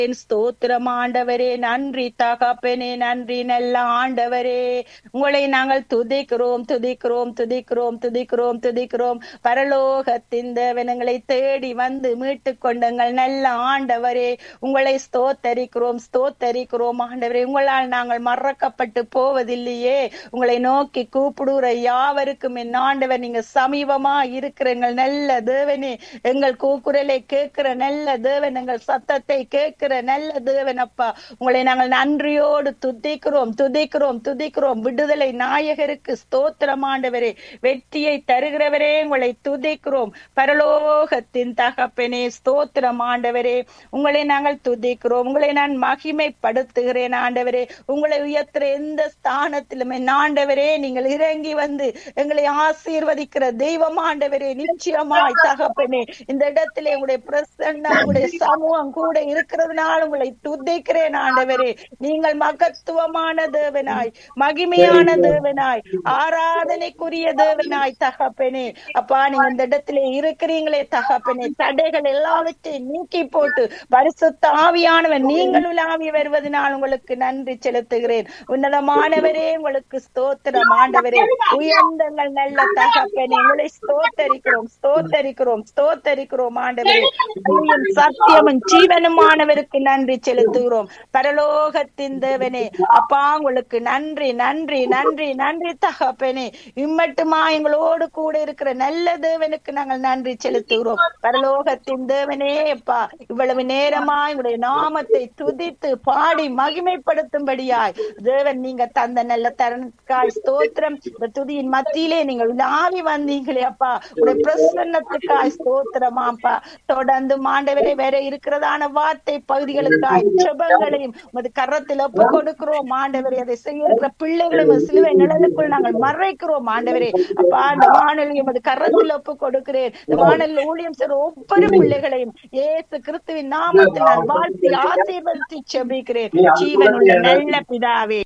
ஸ்தோத்திரம் ஆண்டவரே நன்றி தகப்பனே நன்றி நல்ல ஆண்டவரே உங்களை நாங்கள் துதிக்கிறோம் துதிக்கிறோம் துதிக்கிறோம் துதிக்கிறோம் துதிக்கிறோம் பரலோகத்தின் தேவனங்களை தேடி வந்து மீட்டு கொண்டுங்கள் நல்ல ஆண்டவரே உங்களை ஸ்தோத்தரிக்கிறோம் ஸ்தோத்தரிக்கிறோம் ஆண்டவரே உங்களால் நாங்கள் மறக்கப்பட்டு போவதில்லையே உங்களை நோக்கி கூப்பிடுகிற யாவருக்கும் என் ஆண்டவர் நீங்க சமீபமா இருக்கிற எங்கள் நல்ல தேவனே எங்கள் கூக்குரலை கேட்கிற நல்ல தேவன் எங்கள் சத்தத்தை கேட்கிற நல்ல தேவன் அப்பா உங்களை நாங்கள் நன்றியோடு துதிக்கிறோம் துதிக்கிறோம் துதிக்கிறோம் விடுதலை நாயகருக்கு ஸ்தோத்திரம் ஆண்டவரே வெற்றியை தருகிறவரே உங்களை துதிக்கிறோம் பரலோகத்தின் தகப்பனே ஸ்தோத்திரம் ஆண்டவரே உங்களை நாங்கள் துதிக்கிறோம் உங்களை நான் மகிமைப்படுத்துகிறேன் ஆண்டவரே உங்களை உயர்த்துற எந்த ஸ்தானத்திலும் என் ஆண்டவரே நீங்கள் இறங்கி வந்து எங்களை ஆசீர்வதிக்கிற தெய்வம் ஆண்டவரே நிச்சயமாய் தகப்பனே இந்த இடத்திலே உங்களுடைய பிரசன்னம் உங்களுடைய சமூகம் கூட இருக்கிறதுனால உங்களை துதிக்கிறேன் ஆண்டவரே நீங்கள் மகத்துவமான தேவனாய் மகிமையான தேவனாய் ஆராதனைக்குரிய தேவனாய் தகப்பனே அப்பா நீங்க இந்த இடத்திலே இருக்கிறீங்களே தகப்பனே தடைகள் எல்லாவற்றையும் நீக்கி போட்டு பரிசுத்த ஆவியானவன் நீங்கள் உலாவி வருவதனால் உங்களுக்கு நன்றி செலுத்துகிறேன் உன்னதமானவரே உங்களுக்கு ஸ்தோத்திரம் ஆண்டவரே உயர்ந்தங்கள் நல்ல தகப்பனே உங்களை ஸ்தோத்தரிக்கிறோம் ஸ்தோத்தரிக்கிறோம் ஸ்தோத்தரிக்கிறோம் ஆண்டவரே தூயும் சத்தியமும் ஜீவனுமானவருக்கு நன்றி செலுத்துகிறோம் பரலோகத்தின் தேவனே அப்பா உங்களுக்கு நன்றி நன்றி நன்றி நன்றி தகப்பனே இம்மட்டுமா எங்களோடு கூட இருக்கிற நல்ல தேவனுக்கு நாங்கள் நன்றி செலுத்துகிறோம் பரலோகத்தின் தேவனே அப்பா இவ்வளவு நேரமா உங்களுடைய நாமத்தை துதித்து பாடி மகிமைப்படுத்தும்படியாய் தேவன் நீங்க தந்த நல்ல தரனுக்காய் ஸ்தோத்திரம் இந்த துதியின் மத்தியிலே நீங்கள் உலாவி வந்தீங்களே அப்பா உடைய பிரசன்னத்துக்காய் ஸ்தோத்திரமாப்பா தொடர்ந்து மாண்டவரை வேற இருக்கிறதான வார்த்தை பகுதிகளுக்காய் ஜெபங்களையும் உமது கரத்தில் ஒப்பு கொடுக்கிறோம் ஆண்டவரே அதை செய்கிற பிள்ளைகளையும் சிலுவை நிழலுக்குள் நாங்கள் மறைக்கிறோம் ஆண்டவரே அப்பா அந்த வானொலி உமது கரத்தில் ஒப்பு கொடுக்கிறேன் இந்த வானொலி ஊழியம் செய்ற ஒவ்வொரு பிள்ளைகளையும் ஏசு கிறிஸ்துவின் நாமத்தில் நான் வாழ்த்தி ஆசீர்வதித்து செபிக்கிறேன் ஜீவனுள்ள நல்ல பிதாவே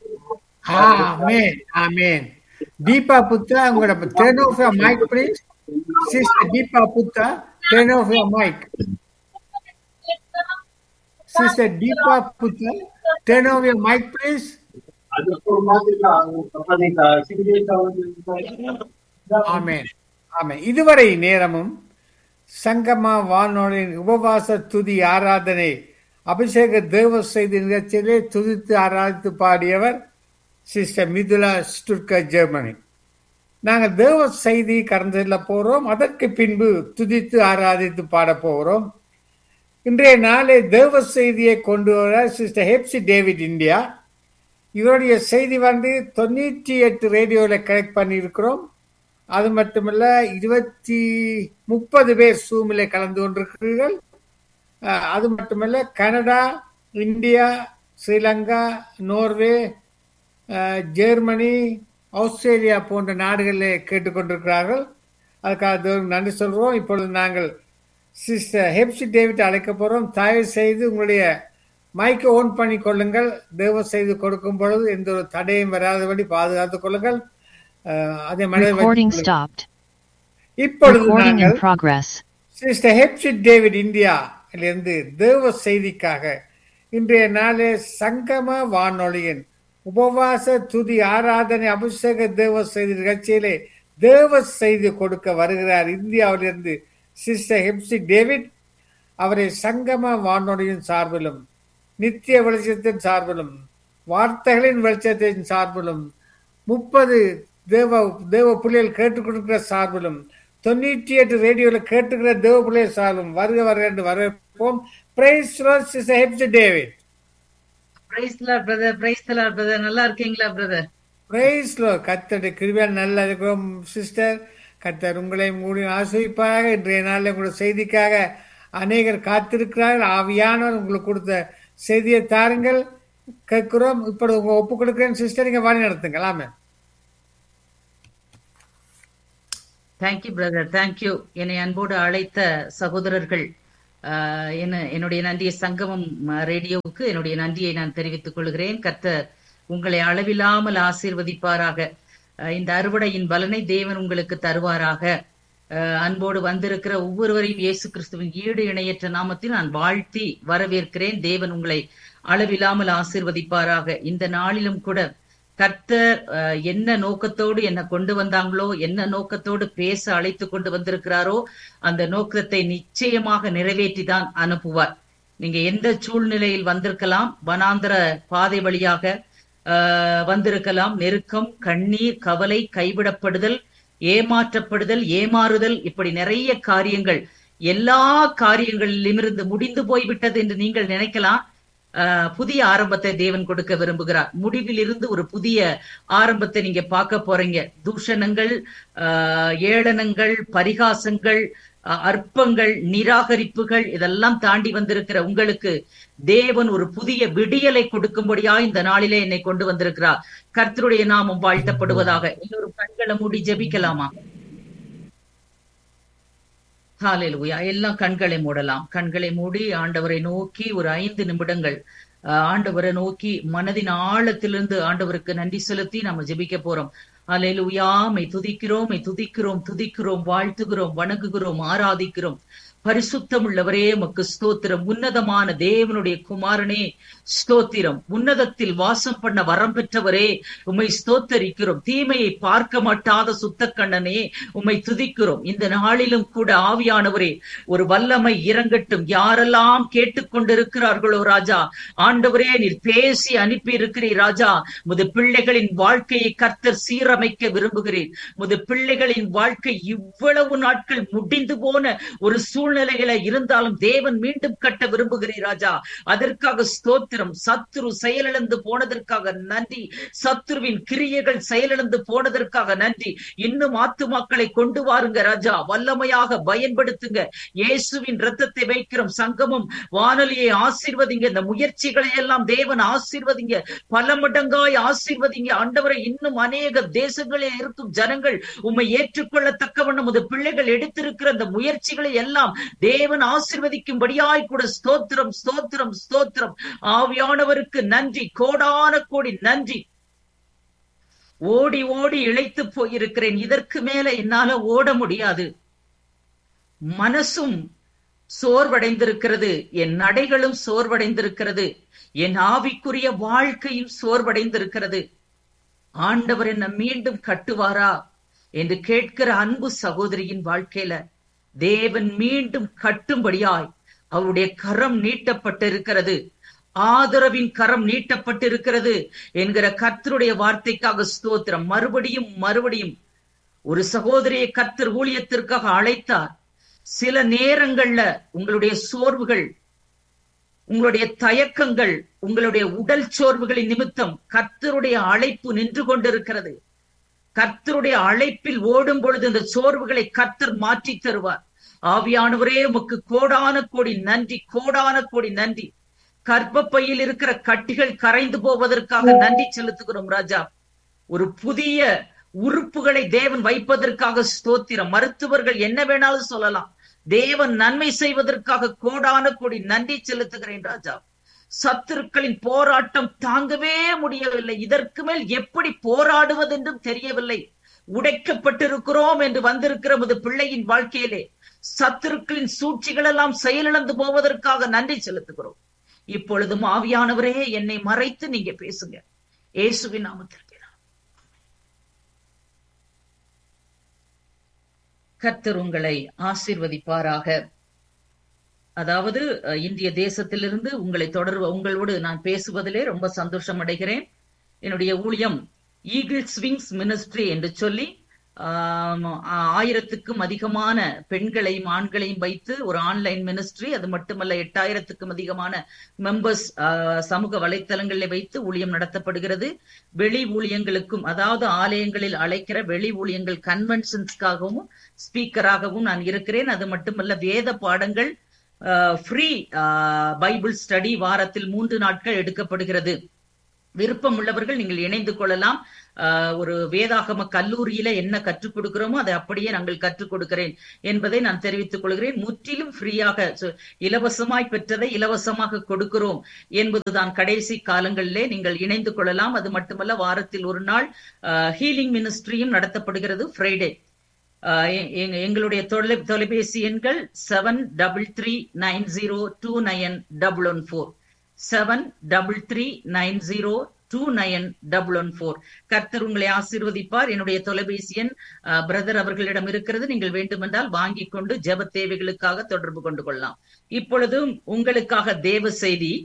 Amen. Amen. Deepa Putra, I'm going to turn off your mic, please. Sister Deepa Putra, turn off your mic. Sister Deepa Putra, turn off your mic, please. ஆமென் ஆமென் இதுவரை நேரமும் சங்கமா வானொலியின் உபவாச துதி ஆராதனை அபிஷேக தேவ செய்தி நிகழ்ச்சியிலே துதித்து ஆராதித்து பாடியவர் சிஸ்டர் மிதுலா ஸ்டுட்கர் ஜெர்மனி நாங்கள் தேவ செய்தி கடந்து செல்ல போறோம் அதற்கு பின்பு துதித்து ஆராதித்து பாட போகிறோம் இன்றைய நாளை தேவ செய்தியை கொண்டு வர சிஸ்டர் ஹெப்சி டேவிட் இந்தியா இவருடைய செய்தி வந்து தொண்ணூற்றி எட்டு ரேடியோவில் கனெக்ட் பண்ணியிருக்கிறோம் அது மட்டுமல்ல இருபத்தி முப்பது பேர் சூமில் கலந்து கொண்டிருக்கிறீர்கள் அஹ், அது மட்டுமல்ல கனடா இந்தியா ஸ்ரீலங்கா நோர்வே அஹ், ஜெர்மனி ஆஸ்திரேலியா போன்ற நாடுகளில் கேட்டுக்கொண்டிருக்கிறார்கள் அதுக்காக தேவனுக்கு நன்றி சொல்றோம் இப்பொழுது நாங்கள் சிஸ்டர் ஹெப்சி டேவிட் அழைக்க போறோம் தயவு செய்து உங்களுடைய மைக்கை ஓன் பண்ணி கொள்ளுங்கள் தேவ செய்து கொடுக்கும் பொழுது எந்த ஒரு தடையும் வராதபடி பாதுகாத்துக் கொள்ளுங்கள் அஹ், அதை மனதில் Recording வைத்துக் கொள்ளுங்கள். stopped. இப்பொழுது Recording in நாங்கள் progress. Sister Hepsi David India இருந்து தேவ செய்திக்காக இன்றைய நாளே சங்கம வானொலியின் உபவாச துதி ஆராதனை அபிஷேக தேவ செய்தி நிகழ்ச்சியிலே தேவ செய்தி கொடுக்க வருகிறார் இந்தியாவிலிருந்து சிஸ்டர் ஹெப்சி டேவிட் அவரை சங்கம வானொலியின் சார்பிலும் நித்திய வெளிச்சத்தின் சார்பிலும் வார்த்தைகளின் வெளிச்சத்தின் சார்பிலும் முப்பது தேவ தேவ பிள்ளைகள் கேட்டுக்கொண்டிருக்கிற சார்பிலும் தொண்ணூற்றி எட்டு ரேடியோவில் கேட்டுக்கிற தேவ பிள்ளைகள் சார்பிலும் வருக வருக என்று வரவேற்போம் praise Hepsi David praise brother praise brother நல்லா இருக்கீங்களா பிரதர் பிரைஸ் லோ கத்தருடைய கிருபியால் நல்லா இருக்கிறோம் சிஸ்டர் கத்தர் உங்களை மூடி ஆசிரிப்பாக இன்றைய நாளில் உங்களுடைய செய்திக்காக அநேகர் காத்திருக்கிறார்கள் ஆவியானவர் உங்களுக்கு கொடுத்த செய்தியை தாருங்கள் கேட்கிறோம் இப்பொழுது உங்க ஒப்பு கொடுக்கிறேன் சிஸ்டர் நீங்க வழி நடத்துங்கள் ஆமே தேங்க்யூ பிரதர் தேங்க்யூ என்னை அன்போடு அழைத்த சகோதரர்கள் ஆஹ், என்ன- என்னுடைய நன்றியை சங்கமம் அஹ், ரேடியோவுக்கு என்னுடைய நன்றியை நான் தெரிவித்துக் கொள்கிறேன் கர்த்தர் உங்களை அளவில்லாமல் ஆசீர்வதிப்பாராக அஹ், இந்த அறுவடையின் பலனை தேவன் உங்களுக்கு தருவாராக அஹ், அன்போடு வந்திருக்கிற ஒவ்வொருவரையும் இயேசு கிறிஸ்துவின் ஈடு இணையற்ற நாமத்தில் நான் வாழ்த்தி வரவேற்கிறேன் தேவன் உங்களை அளவில்லாமல் ஆசீர்வதிப்பாராக இந்த நாளிலும் கூட கர்த்தர் அஹ், என்ன நோக்கத்தோடு என்ன கொண்டு வந்தாங்களோ என்ன நோக்கத்தோடு பேச அழைத்து கொண்டு வந்திருக்கிறாரோ அந்த நோக்கத்தை நிச்சயமாக நிறைவேற்றி தான் அனுப்புவார் நீங்க எந்த சூழ்நிலையில் வந்திருக்கலாம் வனாந்தர பாதை வழியாக ஆஹ், வந்திருக்கலாம் நெருக்கம் கண்ணீர் கவலை கைவிடப்படுதல் ஏமாற்றப்படுதல் ஏமாறுதல் இப்படி நிறைய காரியங்கள் எல்லா காரியங்களிலுமிருந்து முடிந்து போய்விட்டது என்று நீங்கள் நினைக்கலாம் ஆஹ், புதிய ஆரம்பத்தை தேவன் கொடுக்க விரும்புகிறார் முடிவில் இருந்து ஒரு புதிய ஆரம்பத்தை நீங்க பார்க்க போறீங்க தூஷணங்கள் ஆஹ், ஏளனங்கள் பரிகாசங்கள் அஹ், அற்பங்கள் நிராகரிப்புகள் இதெல்லாம் தாண்டி வந்திருக்கிற உங்களுக்கு தேவன் ஒரு புதிய விடியலை கொடுக்கும்படியா இந்த நாளிலே என்னை கொண்டு வந்திருக்கிறார் கர்த்தருடைய நாமம் வாழ்த்தப்படுவதாக எல்லோரும் கண்களை மூடி ஜெபிக்கலாமா ஹalleluya எல்லாம் கண்களை மூடலாம் கண்களை மூடி ஆண்டவரை நோக்கி ஒரு ஐந்து நிமிடங்கள் அஹ், ஆண்டவரை நோக்கி மனதின் ஆழத்திலிருந்து ஆண்டவருக்கு நன்றி செலுத்தி நம்ம ஜெபிக்க போறோம் ஹalleluya மை துதிக்கிறோம் மை துதிக்கிறோம் துதிக்கிறோம் வாழ்த்துகிறோம் வணங்குகிறோம் ஆராதிக்கிறோம் பரிசுத்தம் உள்ளவரே உமக்கு ஸ்தோத்திரம் உன்னதமான தேவனுடைய குமாரனே ஸ்தோத்திரம் உன்னதத்தில் வாசம் பண்ண வரம் பெற்றவரே உம்மை ஸ்தோத்தரிக்கிறோம் தீமையை பார்க்க மாட்டாத சுத்த கண்ணனே உம்மை துதிக்கிறோம் இந்த நாளிலும் கூட ஆவியானவரே ஒரு வல்லமை இறங்கட்டும் யாரெல்லாம் கேட்டுக்கொண்டிருக்கிறார்களோ ராஜா ஆண்டவரே நீர் பேசி அனுப்பி இருக்கிறீர் ராஜா முது பிள்ளைகளின் வாழ்க்கையை கர்த்தர் சீரமைக்க விரும்புகிறேன் முது பிள்ளைகளின் வாழ்க்கை இவ்வளவு நாட்கள் முடிந்து போன ஒரு சூழ்நிலையில இருந்தாலும் தேவன் மீண்டும் கட்ட விரும்புகிறீர் ராஜா அதற்காக ஸ்தோத்திரம் சத்துரு செயலிழந்து போனதற்காக நன்றி சத்துருவின் கிரியைகள் செயலிழந்து போனதற்காக நன்றி இன்னும் ஆத்துமாக்களை கொண்டு வாருங்க ராஜா வல்லமையாக பயன்படுத்துங்க இயேசுவின் ரத்தத்தை வைக்கிறோம் சங்கமம் வானொலியை ஆசீர்வதிங்க இந்த முயற்சிகளை எல்லாம் தேவன் ஆசீர்வதிங்க பல மடங்காய் ஆசீர்வதிங்க ஆண்டவரை இன்னும் அநேக தேசங்களில் இருக்கும் ஜனங்கள் உம்மை ஏற்றுக்கொள்ளத்தக்கவண்ணம் உமது பிள்ளைகள் எடுத்திருக்கிற அந்த முயற்சிகளை எல்லாம் தேவன் ஆசீர்வதிக்கும்படியாய் கூட ஸ்தோத்திரம் ஸ்தோத்திரம் ஸ்தோத்திரம் ஆவியானவருக்கு நன்றி கோடான கோடி நன்றி ஓடி ஓடி இழைத்து போயிருக்கிறேன் இதற்கு மேல என்னால ஓட முடியாது மனசும் சோர்வடைந்திருக்கிறது என் நடைகளும் சோர்வடைந்திருக்கிறது என் ஆவிக்குரிய வாழ்க்கையும் சோர்வடைந்திருக்கிறது ஆண்டவர் என்ன மீண்டும் கட்டுவாரா என்று கேட்கிற அன்பு சகோதரியின் வாழ்க்கையில தேவன் மீண்டும் கட்டும்படியாய் அவருடைய கரம் நீட்டப்பட்டிருக்கிறது ஆதரவின் கரம் நீட்டப்பட்டிருக்கிறது என்கிற கர்த்தருடைய வார்த்தைக்காக ஸ்தோத்திரம் மறுபடியும் மறுபடியும் ஒரு சகோதரியை கர்த்தர் ஊழியத்திற்காக அழைத்தார் சில நேரங்கள்ல உங்களுடைய சோர்வுகள் உங்களுடைய தயக்கங்கள் உங்களுடைய உடல் சோர்வுகளின் நிமித்தம் கர்த்தருடைய அழைப்பு நின்று கொண்டிருக்கிறது கர்த்தருடைய அழைப்பில் ஓடும் பொழுது இந்த சோர்வுகளை கர்த்தர் மாற்றி தருவார் ஆவியானவரே உமக்கு கோடான கோடி நன்றி கோடான கோடி நன்றி கர்ப்பப்பையில் இருக்கிற கட்டிகள் கரைந்து போவதற்காக நன்றி செலுத்துகிறோம் ராஜா ஒரு புதிய உறுப்புகளை தேவன் வைப்பதற்காக ஸ்தோத்திரம் மருத்துவர்கள் என்ன வேணாலும் சொல்லலாம் தேவன் நன்மை செய்வதற்காக கோடான கோடி நன்றி செலுத்துகிறேன் ராஜா சத்துருக்களின் போராட்டம் தாங்கவே முடியவில்லை இதற்கு மேல் எப்படி போராடுவதென்றும் தெரியவில்லை உடைக்கப்பட்டிருக்கிறோம் என்று வந்திருக்கிற முது பிள்ளையின் வாழ்க்கையிலே சத்துருக்களின் சூழ்ச்சிகள் எல்லாம் செயலிழந்து போவதற்காக நன்றி செலுத்துகிறோம் இப்பொழுதும் ஆவியானவரே என்னை மறைத்து நீங்க பேசுங்க இயேசுவின் நாமத்தில் கர்த்தர் உங்களை ஆசீர்வதிப்பாராக அதாவது அஹ், இந்திய தேசத்திலிருந்து உங்களை தொடர்பு உங்களோடு நான் பேசுவதிலே ரொம்ப சந்தோஷம் அடைகிறேன் என்னுடைய ஊழியம் ஈகிள் ஸ்விங்ஸ் மினிஸ்ட்ரி என்று சொல்லி ஆம், ஆயிரத்துக்கும் அதிகமான பெண்களையும் ஆண்களையும் வைத்து ஒரு ஆன்லைன் மினிஸ்ட்ரி அது மட்டுமல்ல எட்டாயிரத்துக்கும் அதிகமான மெம்பர்ஸ் சமூக வலைத்தளங்களில் வைத்து ஊழியம் நடத்தப்படுகிறது வெளி ஊழியங்களுக்கும் அதாவது ஆலயங்களில் அழைக்கிற வெளி ஊழியங்கள் கன்வென்ஷன்ஸ்க்காகவும் ஸ்பீக்கராகவும் நான் இருக்கிறேன் அது மட்டுமல்ல வேத பாடங்கள் ஃப்ரீ பைபிள் ஸ்டடி வாரத்தில் மூன்று நாட்கள் எடுக்கப்படுகிறது விருப்பம் உள்ளவர்கள் நீங்கள் இணைந்து கொள்ளலாம் ஆஹ் ஒரு வேதாகம கல்லூரியில என்ன கற்றுக் கொடுக்கிறோமோ அதை அப்படியே நாங்கள் கற்றுக் கொடுக்கிறேன் என்பதை நான் தெரிவித்துக் கொள்கிறேன் முற்றிலும் ஃப்ரீயாக so, இலவசமாய் பெற்றதை இலவசமாக கொடுக்கிறோம் என்பதுதான் கடைசி காலங்களிலே நீங்கள் இணைந்து கொள்ளலாம் அது மட்டுமல்ல வாரத்தில் ஒரு நாள் ஹீலிங் மினிஸ்ட்ரியும் நடத்தப்படுகிறது ஃப்ரைடே ஆஹ் எ- எங்க- எங்களுடைய தொலை தொலைபேசி எண்கள் seven double three nine zero two nine double one four seven double three nine zero two nine double one four கர்த்தர் உங்களை ஆசீர்வதிப்பார் என்னுடைய தொலைபேசி எண் பிரதர் அவர்களிடம் இருக்கிறது நீங்கள் வேண்டுமென்றால் வாங்கிக் கொண்டு ஜெப தேவைகளுக்காக தொடர்பு கொண்டு கொள்ளலாம் இப்பொழுதும் உங்களுக்காக தேவ செய்தி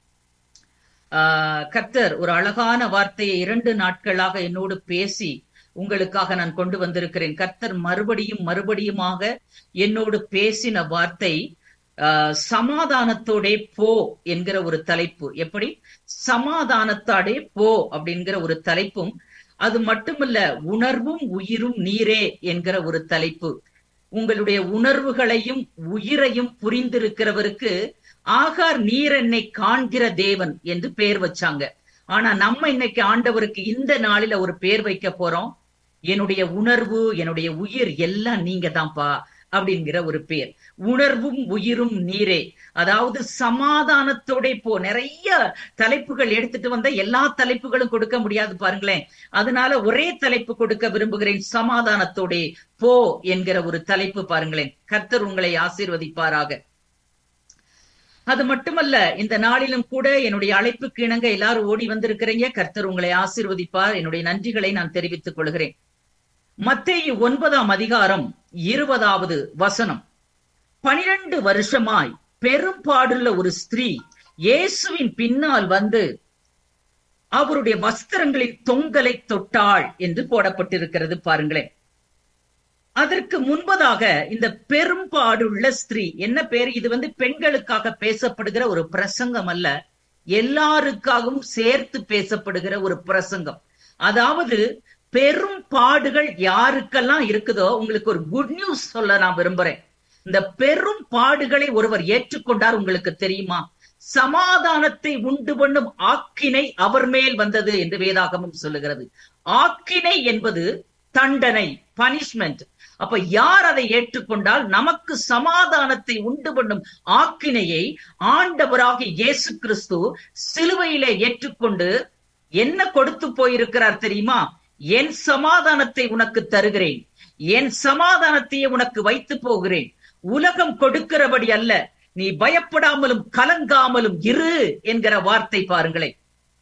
ஆஹ் கர்த்தர் ஒரு அழகான வார்த்தையை இரண்டு நாட்களாக என்னோடு பேசி உங்களுக்காக நான் கொண்டு வந்திருக்கிறேன் கர்த்தர் மறுபடியும் மறுபடியுமாக என்னோடு பேசின வார்த்தை ஆஹ் சமாதானத்தோடே போ என்கிற ஒரு தலைப்பு எப்படி சமாதானத்தாடே போ அப்படிங்கிற ஒரு தலைப்பும் அது மட்டுமல்ல உணர்வும் உயிரும் நீரே என்கிற ஒரு தலைப்பு உங்களுடைய உணர்வுகளையும் உயிரையும் புரிந்திருக்கிறவருக்கு ஆகார் நீர் என்னை காண்கிற தேவன் என்று பெயர் வச்சாங்க ஆனா நம்ம இன்னைக்கு ஆண்டவருக்கு இந்த நாளில ஒரு பேர் வைக்க போறோம் என்னுடைய உணர்வு என்னுடைய உயிர் எல்லாம் நீங்க தான்ப்பா அப்படிங்கிற ஒரு பேர் உணர்வும் உயிரும் நீரே அதாவது சமாதானத்தோட போ நிறைய தலைப்புகள் எடுத்துட்டு வந்த எல்லா தலைப்புகளும் கொடுக்க முடியாது பாருங்களேன் அதனால ஒரே தலைப்பு கொடுக்க விரும்புகிறேன் சமாதானத்தோட போ என்கிற ஒரு தலைப்பு பாருங்களேன் கர்த்தர் உங்களை ஆசீர்வதிப்பாராக அது மட்டுமல்ல இந்த நாளிலும் கூட என்னுடைய அழைப்புக்கு இணங்க எல்லாரும் ஓடி வந்திருக்கிறீங்க கர்த்தர் உங்களை ஆசீர்வதிப்பார் என்னுடைய நன்றிகளை நான் தெரிவித்துக் கொள்கிறேன் மத்தேயு ஒன்பதாம் அதிகாரம் இருபதாவது வசனம் பனிரெண்டு வருஷமாய் பெரும்பாடுள்ள ஒரு ஸ்திரீ இயேசுவின் பின்னால் வந்து அவருடைய வஸ்திரங்களின் தொங்கலை தொட்டாள் என்று போடப்பட்டிருக்கிறது பாருங்களேன் அதற்கு முன்பதாக இந்த பெரும்பாடுள்ள ஸ்திரீ என்ன பேர் இது வந்து பெண்களுக்காக பேசப்படுகிற ஒரு பிரசங்கம் அல்ல எல்லாருக்காகவும் சேர்த்து பேசப்படுகிற ஒரு பிரசங்கம் அதாவது பெரும் பாடுகள் யாருக்கெல்லாம் இருக்குதோ உங்களுக்கு ஒரு குட் நியூஸ் சொல்ல நான் விரும்புறேன் இந்த பெரும் பாடுகளை ஒருவர் ஏற்றுக்கொண்டார் உங்களுக்கு தெரியுமா சமாதானத்தை உண்டு பண்ணும் ஆக்கினை அவர் மேல் வந்தது என்று வேதாகமம் சொல்லுகிறது ஆக்கினை என்பது தண்டனை பனிஷ்மெண்ட் அப்ப யார் அதை ஏற்றுக்கொண்டால் நமக்கு சமாதானத்தை உண்டு பண்ணும் ஆக்கினையை ஆண்டவராக இயேசு கிறிஸ்து சிலுவையிலே ஏற்றுக்கொண்டு என்ன கொடுத்து போயிருக்கிறார் தெரியுமா என் சமாதானத்தை உனக்கு தருகிறேன் என் சமாதானத்தையே உனக்கு வைத்து போகிறேன் உலகம் கொடுக்கிறபடி அல்ல நீ பயப்படாமலும் கலங்காமலும் இரு என்கிற வார்த்தை பாருங்களேன்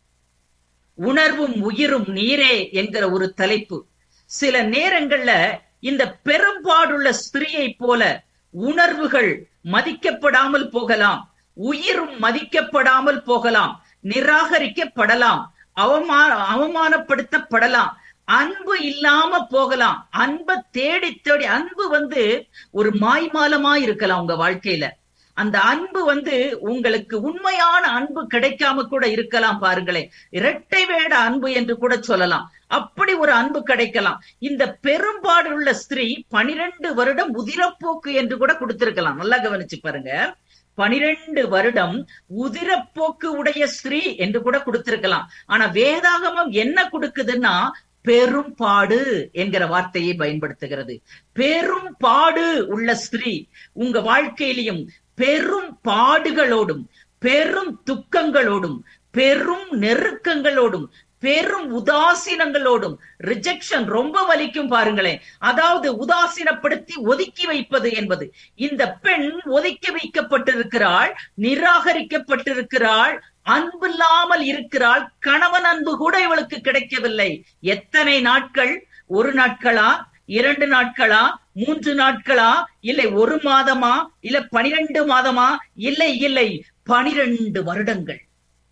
உணர்வும் உயிரும் நீரே என்கிற ஒரு தலைப்பு சில நேரங்கள்ல இந்த பெரும்பாடுள்ள ஸ்திரியை போல உணர்வுகள் மதிக்கப்படாமல் போகலாம் உயிரும் மதிக்கப்படாமல் போகலாம் நிராகரிக்கப்படலாம் அவமா அவமானப்படுத்தப்படலாம் அன்பு இல்லாம போகலாம் அன்பை தேடி தேடி அன்பு வந்து ஒரு மாய்மாலமா இருக்கலாம் உங்க வாழ்க்கையில அந்த அன்பு வந்து உங்களுக்கு உண்மையான அன்பு கிடைக்காம கூட இருக்கலாம் பாருங்களேன் இரட்டை வேட அன்பு என்று கூட சொல்லலாம் அப்படி ஒரு அன்பு கிடைக்கலாம் இந்த பெரும்பாடு உள்ள ஸ்திரீ பனிரெண்டு வருடம் உதிரப்போக்கு என்று கூட கொடுத்திருக்கலாம் நல்லா கவனிச்சு பாருங்க பனிரெண்டு வருடம் உதிரப்போக்கு உடைய ஸ்திரீ என்று கூட கொடுத்திருக்கலாம் ஆனா வேதாகமம் என்ன கொடுக்குதுன்னா பெரும் பாடு என்கிற வார்த்தையை பயன்படுத்துகிறது பெரும் பாடு உள்ள ஸ்திரீ உங்க வாழ்க்கையிலையும் பெரும் பாடுகளோடும் பெரும் துக்கங்களோடும் பெரும் நெருக்கங்களோடும் பெரும் உதாசீனங்களோடும் ரிஜெக்ஷன் ரொம்ப வலிக்கும் பாருங்களேன் அதாவது உதாசீனப்படுத்தி ஒதுக்கி வைப்பது என்பது இந்த பெண் ஒதுக்கி வைக்கப்பட்டிருக்கிறாள் நிராகரிக்கப்பட்டிருக்கிறாள் அன்பில்லாமல் இருக்கிறாள் கணவன் அன்பு கூட இவளுக்கு கிடைக்கவில்லை எத்தனை நாட்கள் ஒரு நாட்களா இரண்டு நாட்களா மூன்று நாட்களா இல்லை ஒரு மாதமா இல்ல பனிரெண்டு மாதமா இல்லை இல்லை பனிரெண்டு வருடங்கள்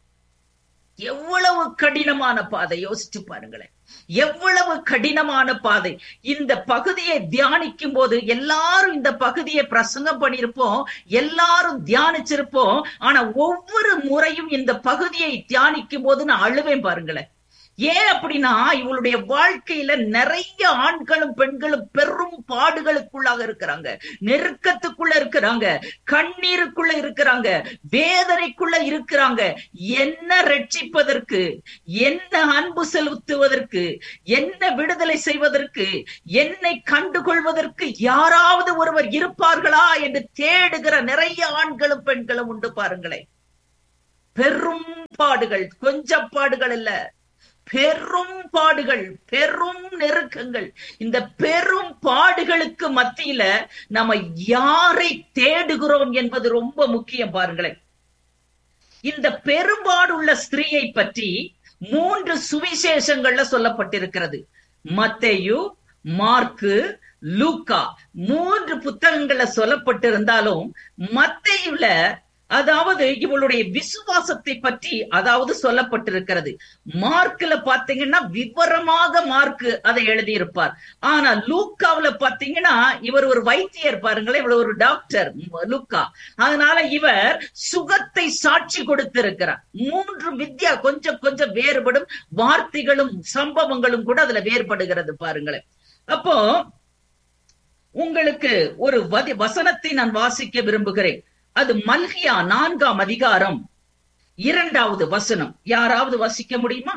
எவ்வளவு கடினமான பாதை யோசிச்சு பாருங்களேன் எவ்வளவு கடினமான பாதை இந்த பகுதியை தியானிக்கும் போது எல்லாரும் இந்த பகுதியை பிரசங்கம் பண்ணிருப்போம் எல்லாரும் தியானிச்சிருப்போம் ஆனா ஒவ்வொரு முறையும் இந்த பகுதியை தியானிக்கும் போது நான் அழுவேன் பாருங்களேன் ஏன் அப்படின்னா இவளுடைய வாழ்க்கையில நிறைய ஆண்களும் பெண்களும் பெரும் பாடுகளுக்குள்ளாக இருக்கிறாங்க நெருக்கத்துக்குள்ள இருக்கிறாங்க கண்ணீருக்குள்ள இருக்கிறாங்க வேதனைக்குள்ள இருக்கிறாங்க என்ன ரட்சிப்பதற்கு என்ன அன்பு செலுத்துவதற்கு என்ன விடுதலை செய்வதற்கு என்னை கண்டுகொள்வதற்கு யாராவது ஒருவர் இருப்பார்களா என்று தேடுகிற நிறைய ஆண்களும் பெண்களும் உண்டு பாருங்களேன் பெரும் பாடுகள் கொஞ்ச பாடுகள் இல்ல பெரும் பாடுகள் பெரும் நெருக்கங்கள் இந்த பெரும் பாடுகளுக்கு மத்தியில நம்ம யாரை தேடுகிறோம் என்பது ரொம்ப முக்கியம் பாருங்களேன் இந்த பெரும்பாடுள்ள ஸ்திரீயை பற்றி மூன்று சுவிசேஷங்கள்ல சொல்லப்பட்டிருக்கிறது மத்தேயு மார்க்கு லூக்கா மூன்று புத்தகங்கள்ல சொல்லப்பட்டிருந்தாலும் மத்தேயுல அதாவது இவளுடைய விசுவாசத்தை பற்றி அதாவது சொல்லப்பட்டிருக்கிறது மார்க்ல பாத்தீங்கன்னா விவரமாக மார்க் அதை எழுதியிருப்பார் ஆனா லூக்காவுல பாத்தீங்கன்னா இவர் ஒரு வைத்தியர் பாருங்களேன் இவர் ஒரு டாக்டர் லூக்கா அதனால இவர் சுகத்தை சாட்சி கொடுத்திருக்கிறார் மூன்று வித்யா கொஞ்சம் கொஞ்சம் வேறுபடும் வார்த்தைகளும் சம்பவங்களும் கூட அதுல வேறுபடுகிறது பாருங்களேன் அப்போ உங்களுக்கு ஒரு வதி- வசனத்தை நான் வாசிக்க விரும்புகிறேன் அது மல்கியா நான்காம் அதிகாரம் இரண்டாவது வசனம் யாராவது வாசிக்க முடியுமா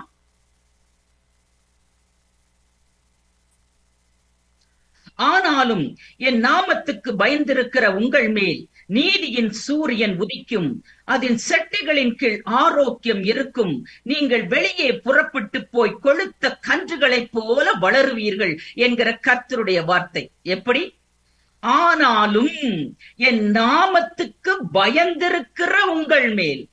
ஆனாலும் என் நாமத்துக்கு பயந்திருக்கிற உங்கள் மேல் நீதியின் சூரியன் உதிக்கும் அதன் செட்டைகளின் கீழ் ஆரோக்கியம் இருக்கும் நீங்கள் வெளியே புறப்பட்டு போய் கொழுத்த கன்றுகளைப் போல வளருவீர்கள் என்கிற கர்த்தருடைய வார்த்தை எப்படி ஆனாலும் என் நாமத்துக்கு பயந்திருக்கிற உங்கள் மேல்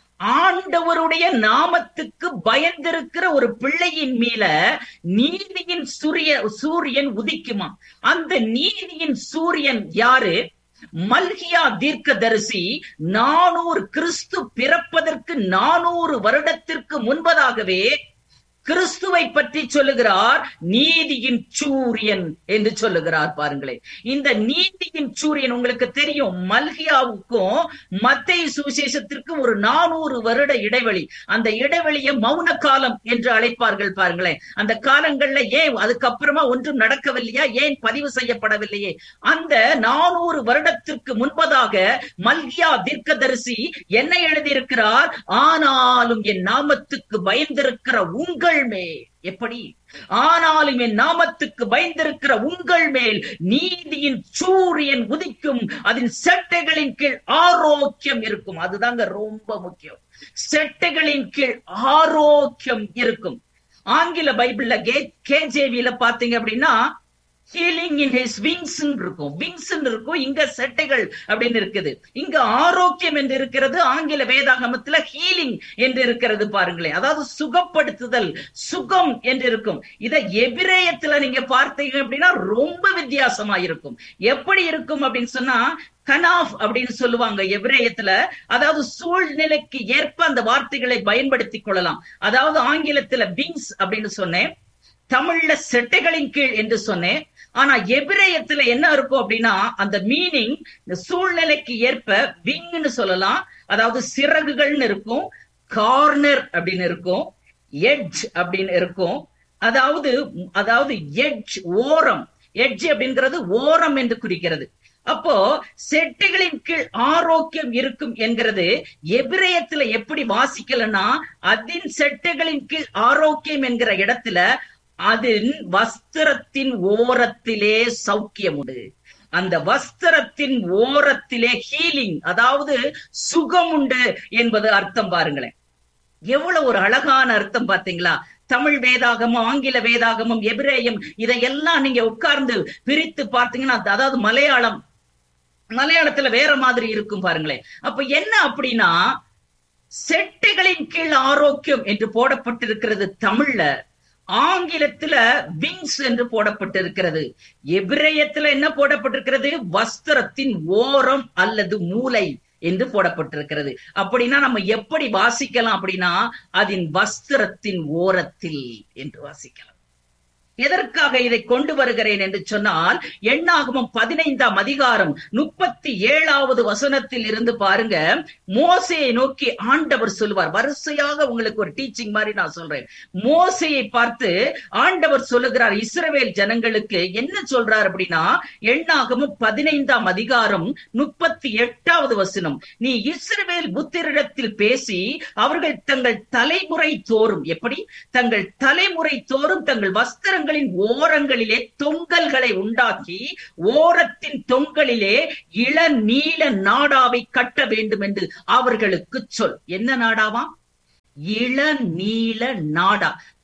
ஆண்டவருடைய நாமத்துக்கு பயந்திருக்கிற ஒரு பிள்ளையின் மேல நீதியின் சூரிய சூரியன் உதிக்குமா அந்த நீதியின் சூரியன் யாரு மல்கியா தீர்க்கதரிசி நானூறு கிறிஸ்து பிறப்பதற்கு நானூறு வருடத்திற்கு முன்பதாகவே கிறிஸ்துவை பற்றி சொல்லுகிறார் நீதியின் சூரியன் என்று சொல்லுகிறார் பாருங்களேன் இந்த நீதியின் சூரியன் உங்களுக்கு தெரியும் மல்கியாவுக்கும் மத்திய சுவிசேஷத்திற்கும் ஒரு நானூறு வருட இடைவெளி அந்த இடைவெளியை மௌன காலம் என்று அழைப்பார்கள் பாருங்களேன் அந்த காலங்கள்ல ஏன் அதுக்கப்புறமா ஒன்றும் நடக்கவில்லையா ஏன் பதிவு செய்யப்படவில்லையே அந்த நானூறு வருடத்திற்கு முன்பதாக மல்கியா தீர்க்கதரிசி என்ன எழுதியிருக்கிறார் ஆனாலும் என் நாமத்துக்கு பயந்திருக்கிற உங்கள் மேல் எப்படி ஆனாலும் என் நாமத்துக்கு பயந்திருக்கிற உங்கள் மேல் நீதியின் சூரியன் உதிக்கும் அதன் செட்டைகளின் கீழ் ஆரோக்கியம் இருக்கும் அதுதாங்க ரொம்ப முக்கியம் செட்டைகளின் கீழ் ஆரோக்கியம் இருக்கும் ஆங்கில பைபிள்ல கே கேஜேவியில பாத்தீங்க அப்படின்னா ஹீலிங் இன் ஹிஸ் விங்ஸ் இருக்கும் விங்ஸ் இருக்கும் இங்க செட்டைகள் அப்படின்னு இருக்குது இங்க ஆரோக்கியம் என்று இருக்கிறது ஆங்கில வேதாகமத்துல ஹீலிங் என்று இருக்கிறது பாருங்களேன் அதாவது சுகப்படுத்துதல் சுகம் என்று இருக்கும் இத எபிரேயத்துல நீங்க பார்த்தீங்க அப்படின்னா ரொம்ப வித்தியாசமா இருக்கும் எப்படி இருக்கும் அப்படின்னு சொன்னா கனாஃப் அப்படின்னு சொல்லுவாங்க எபிரேயத்துல அதாவது சூழ்நிலைக்கு ஏற்ப அந்த வார்த்தைகளை பயன்படுத்திக் கொள்ளலாம் அதாவது ஆங்கிலத்துல விங்ஸ் அப்படின்னு சொன்னேன் தமிழ்ல செட்டைகளின் கீழ் என்று சொன்னேன் ஆனா எபிரேயத்துல என்ன இருக்கும் அப்படின்னா அந்த மீனிங் இந்த சூழ்நிலைக்கு ஏற்ப விங்னு சொல்லலாம் அதாவது சிறகுகள்னு இருக்கும் கார்னர் அப்படின்னு இருக்கும் எட்ஜ் அப்படின்னு இருக்கும் அதாவது அதாவது எட்ஜ் ஓரம் எட்ஜ் அப்படிங்கிறது ஓரம் என்று குறிக்கிறது அப்போ செட்டுகளின் கீழ் ஆரோக்கியம் இருக்கும் என்கிறது எபிரேயத்துல எப்படி வாசிக்கலன்னா அதின் செட்டுகளின் கீழ் ஆரோக்கியம் என்கிற இடத்துல அதன் வஸ்திரத்தின் ஓரத்திலே சௌக்கியம் உண்டு அந்த வஸ்திரத்தின் ஓரத்திலே ஹீலிங் அதாவது சுகம் உண்டு என்பது அர்த்தம் பாருங்களேன் எவ்வளவு ஒரு அழகான அர்த்தம் பாத்தீங்களா தமிழ் வேதாகமம் ஆங்கில வேதாகமம் எபிரேயம் இதையெல்லாம் நீங்க உட்கார்ந்து பிரித்து பார்த்தீங்கன்னா அதாவது மலையாளம் மலையாளத்துல வேற மாதிரி இருக்கும் பாருங்களேன் அப்ப என்ன அப்படின்னா செட்டுகளின் கீழ் ஆரோக்கியம் என்று போடப்பட்டிருக்கிறது தமிழ்ல ஆங்கிலத்துல விங்ஸ் என்று போடப்பட்டிருக்கிறது எபிரேயத்துல என்ன போடப்பட்டிருக்கிறது வஸ்திரத்தின் ஓரம் அல்லது மூளை என்று போடப்பட்டிருக்கிறது அப்படின்னா நம்ம எப்படி வாசிக்கலாம் அப்படின்னா அதன் வஸ்திரத்தின் ஓரத்தில் என்று வாசிக்கலாம் எதற்காக இதை கொண்டு வருகிறேன் என்று சொன்னால் எண்ணாகமம் பதினைந்தாம் அதிகாரம் முப்பத்தி ஏழாவது வசனத்தில் இருந்து பாருங்க மோசையை நோக்கி ஆண்டவர் சொல்லுவார் வரிசையாக உங்களுக்கு ஒரு டீச்சிங் மாதிரி நான் சொல்றேன் மோசையை பார்த்து ஆண்டவர் சொல்லுகிறார் இஸ்ரவேல் ஜனங்களுக்கு என்ன சொல்றார் அப்படின்னா எண்ணாகமம் பதினைந்தாம் அதிகாரம் முப்பத்தி எட்டாவது வசனம் நீ இஸ்ரவேல் புத்திரிடத்தில் பேசி அவர்கள் தங்கள் தலைமுறை தோறும் எப்படி தங்கள் தலைமுறை தோறும் தங்கள் வஸ்திரங்கள் ஓரங்களின் ஓரங்களிலே தொங்கல்களை உண்டாக்கி ஓரத்தின் தொங்கலிலே இள நீல நாடாவை கட்ட வேண்டும் என்று அவர்களுக்கு சொல் என்ன நாடாவா இள நீல நாடா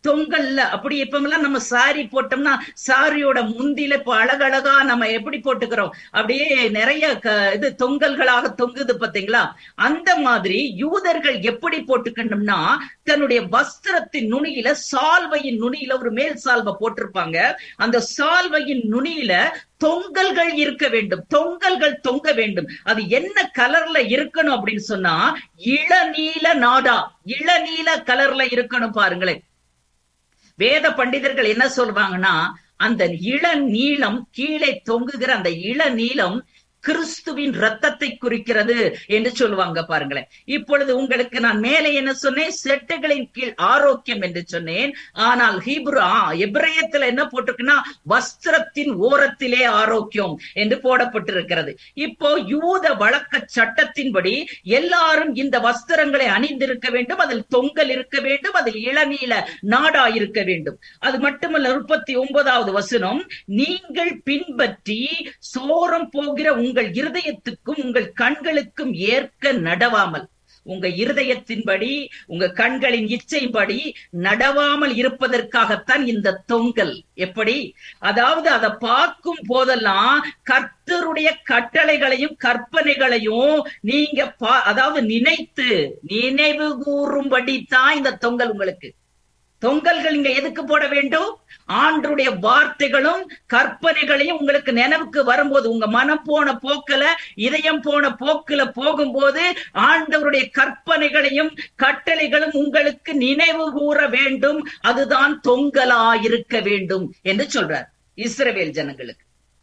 தொங்கல்ல அப்படி எப்பமெல்லாம் நம்ம சாரி போட்டோம்னா சாரியோட முந்தில இப்ப அழகழகா நம்ம எப்படி போட்டுக்கிறோம் அப்படியே நிறைய க- இது தொங்கல்களாக தொங்குது பாத்தீங்களா அந்த மாதிரி யூதர்கள் எப்படி போட்டுக்கணும்னா தன்னுடைய வஸ்திரத்தின் நுனியில சால்வையின் நுனியில ஒரு மேல் சால்வை போட்டிருப்பாங்க அந்த சால்வையின் நுனியில தொங்கல்கள் இருக்க வேண்டும் தொங்கல்கள் தொங்க வேண்டும் அது என்ன கலர்ல இருக்கணும் அப்படின்னு சொன்னா இளநீல நாடா இளநீல கலர்ல இருக்கணும் பாருங்களேன் வேத பண்டிதர்கள் என்ன சொல்வாங்கன்னா அந்த இளநீளம் கீழே தொங்குகிற அந்த இளநீளம் கிறிஸ்துவின் ரத்தத்தை குறிக்கிறது என்று சொல்லுவாங்க பாருங்களேன் இப்பொழுது உங்களுக்கு நான் மேலே என்ன சொன்னேன் செட்டுகளின் கீழ் ஆரோக்கியம் என்று சொன்னேன் ஆனால் ஹீப்ரு ஆ, எபிரேயத்துல என்ன போட்டிருக்குன்னா வஸ்திரத்தின் ஓரத்திலே ஆரோக்கியம் என்று போடப்பட்டிருக்கிறது இப்போ யூத வழக்க சட்டத்தின்படி எல்லாரும் இந்த வஸ்திரங்களை அணிந்திருக்க வேண்டும் அதில் தொங்கல் இருக்க வேண்டும் அதில் இளநீல நாடா இருக்க வேண்டும் அது மட்டுமல்ல முப்பத்தி ஒன்பதாவது வசனம் நீங்கள் பின்பற்றி சோரம் போகிற உங்கள் இருதயத்துக்கும் உங்கள் கண்களுக்கும் ஏற்க நடவாமல் உங்க இருதயத்தின்படி உங்க கண்களின் இச்சைப்படி நடவாமல் இருப்பதற்காகத்தான் இந்த தொங்கல் எப்படி அதாவது அதை பார்க்கும் போதெல்லாம் கர்த்தருடைய கட்டளைகளையும் கற்பனைகளையும் நீங்க பா- அதாவது நினைத்து நினைவு கூறும்படி தான் இந்த தொங்கல் உங்களுக்கு தொங்கல்கள் இங்க எதுக்கு போட வேண்டும் ஆண்டருடைய வார்த்தைகளும் கற்பனைகளையும் உங்களுக்கு நினைவுக்கு வரும்போது உங்க மனம் போன போக்குல இதயம் போன போக்குல போகும்போது ஆண்டவருடைய கற்பனைகளையும் கட்டளைகளும் உங்களுக்கு நினைவு கூற வேண்டும் அதுதான் தொங்கலா இருக்க வேண்டும் என்று சொல்றார் இஸ்ரவேல் ஜனங்களுக்கு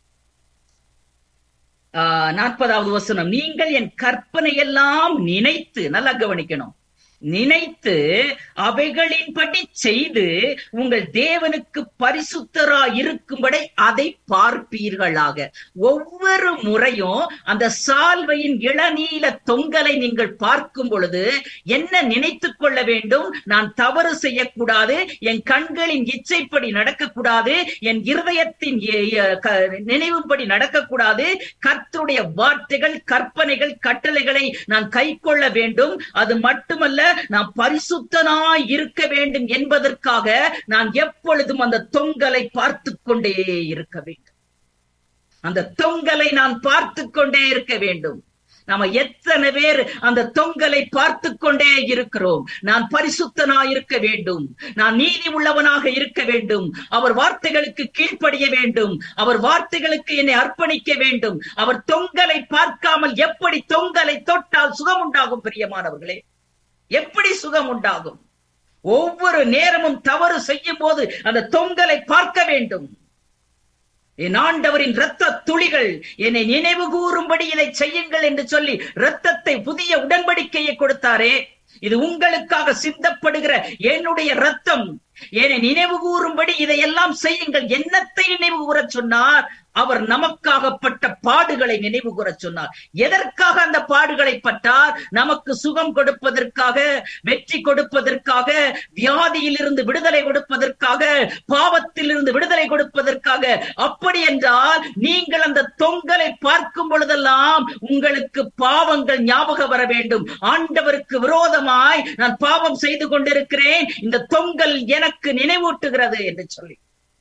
ஆஹ் நாற்பதாவது வசனம் நீங்கள் என் கற்பனை எல்லாம் நினைத்து நல்லா கவனிக்கணும் நினைத்து அவைகளின்படி செய்து உங்கள் தேவனுக்கு பரிசுத்தரா இருக்கும்படி அதை பார்ப்பீர்களாக ஒவ்வொரு முறையும் அந்த சால்வையின் இளநீல தொங்கலை நீங்கள் பார்க்கும் பொழுது என்ன நினைத்துக் கொள்ள வேண்டும் நான் தவறு செய்யக்கூடாது என் கண்களின் இச்சைப்படி நடக்கக்கூடாது என் இருதயத்தின் எ- எ- க- நினைவுப்படி நடக்கக்கூடாது கர்த்தருடைய வார்த்தைகள் கற்பனைகள் கட்டளைகளை நான் கைக்கொள்ள வேண்டும் அது மட்டுமல்ல நான் பரிசுத்தனாய் இருக்க வேண்டும் என்பதற்காக நான் எப்பொழுதும் அந்த தொங்கலை பார்த்து கொண்டே இருக்க வேண்டும் அந்த தொங்கலை நான் பார்த்து கொண்டே இருக்க வேண்டும் நாம எத்தனை பேர் அந்த தொங்கலை பார்த்து கொண்டே இருக்கிறோம் நான் பரிசுத்தனாய் இருக்க வேண்டும் நான் நீதி உள்ளவனாக இருக்க வேண்டும் அவர் வார்த்தைகளுக்கு கீழ்ப்படிய வேண்டும் அவர் வார்த்தைகளுக்கு என்னை அர்ப்பணிக்க வேண்டும் அவர் தொங்கலை பார்க்காமல் எப்படி தொங்கலை தொட்டால் சுகம் உண்டாகும் பிரியமானவர்களே எப்படி சுகம் உண்டாகும் ஒவ்வொரு நேரமும் தவறு செய்யும் போது அந்த தொங்கலை பார்க்க வேண்டும் என் ஆண்டவரின் இரத்த துளிகள் என்னை நினைவு கூறும்படி இதை செய்யுங்கள் என்று சொல்லி இரத்தத்தை புதிய உடன்படிக்கையை கொடுத்தாரே இது உங்களுக்காக சிந்தப்படுகிற என்னுடைய ரத்தம் என்னை நினைவு கூறும்படி இதையெல்லாம் செய்யுங்கள் என்னத்தை நினைவு கூறச் சொன்னார் அவர் நமக்காகப்பட்ட பாடுகளை நினைவு கூறச் சொன்னார் எதற்காக அந்த பாடுகளை பட்டார் நமக்கு சுகம் கொடுப்பதற்காக வெற்றி கொடுப்பதற்காக வியாதியிலிருந்து விடுதலை கொடுப்பதற்காக பாவத்திலிருந்து விடுதலை கொடுப்பதற்காக அப்படி என்றால் நீங்கள் அந்த தொங்கலை பார்க்கும் பொழுதெல்லாம் உங்களுக்கு பாவங்கள் ஞாபகம் வர வேண்டும் ஆண்டவருக்கு விரோதமாய் நான் பாவம் செய்து கொண்டிருக்கிறேன் இந்த தொங்கல் எனக்கு நினைவூட்டுகிறது என்று சொல்லி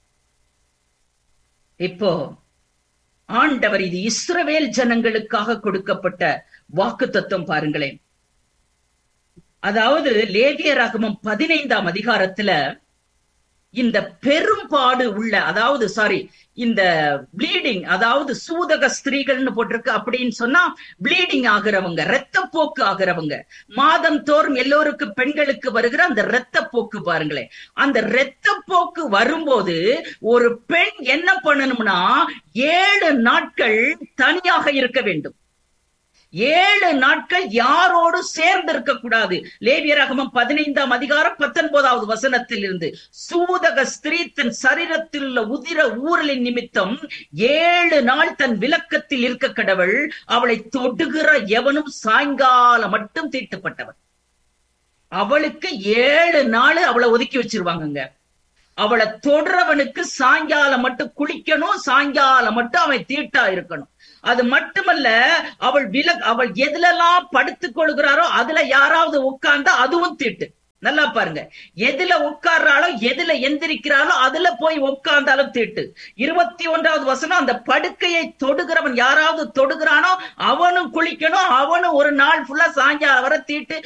இப்போ ஆண்டவர் இது இஸ்ரவேல் ஜனங்களுக்காக கொடுக்கப்பட்ட வாக்கு தத்துவம் பாருங்களேன் அதாவது லேவியராகமம் பதினைந்தாம் அதிகாரத்துல இந்த பெரும்பாடு உள்ள அதாவது சாரி இந்த ப்ளீடிங் அதாவது சூதக ஸ்திரீகள்னு போட்டிருக்கு அப்படின்னு சொன்னா ப்ளீடிங் ஆகிறவங்க ரத்தப்போக்கு ஆகிறவங்க மாதம் தோறும் எல்லோருக்கும் பெண்களுக்கு வருகிற அந்த ரத்தப்போக்கு பாருங்களேன் அந்த ரத்தப்போக்கு வரும்போது ஒரு பெண் என்ன பண்ணணும்னா ஏழு நாட்கள் தனியாக இருக்க வேண்டும் ஏழு நாட்கள் யாரோடு சேர்ந்து இருக்க கூடாது லேவியரகமம் பதினைந்தாம் அதிகாரம் பத்தொன்பதாவது வசனத்தில் இருந்து சூதக ஸ்திரீ தன் சரீரத்தில் உள்ள உதிர ஊரலின் நிமித்தம் ஏழு நாள் தன் விளக்கத்தில் இருக்க கடவுள் அவளை தொடுகிற எவனும் சாயங்காலம் மட்டும் தீட்டுப்பட்டவன் அவளுக்கு ஏழு நாள் அவளை ஒதுக்கி வச்சிருவாங்கங்க அவளை தொடரவனுக்கு சாயங்காலம் மட்டும் குளிக்கணும் சாயங்காலம் மட்டும் அவன் தீட்டா இருக்கணும் அது மட்டுமல்ல அவள் வில அவள் எதுலெல்லாம் படுத்துக் கொள்கிறாரோ அதுல யாராவது உட்கார்ந்தா அதுவும் தீட்டு நல்லா பாருங்க எதுல உட்கார்றாளோ எதுல எந்திரிக்கிறாளோ அதுல போய் உட்கார்ந்தாலும் தீட்டு இருபத்தி ஒன்றாவது வசனம் அந்த படுக்கையை தொடுகிறவன் யாராவது தொடுகிறானோ அவனும் குளிக்கணும் அவனும் ஒரு நாள் ஃபுல்லா சாயங்காலம் வர தீட்டு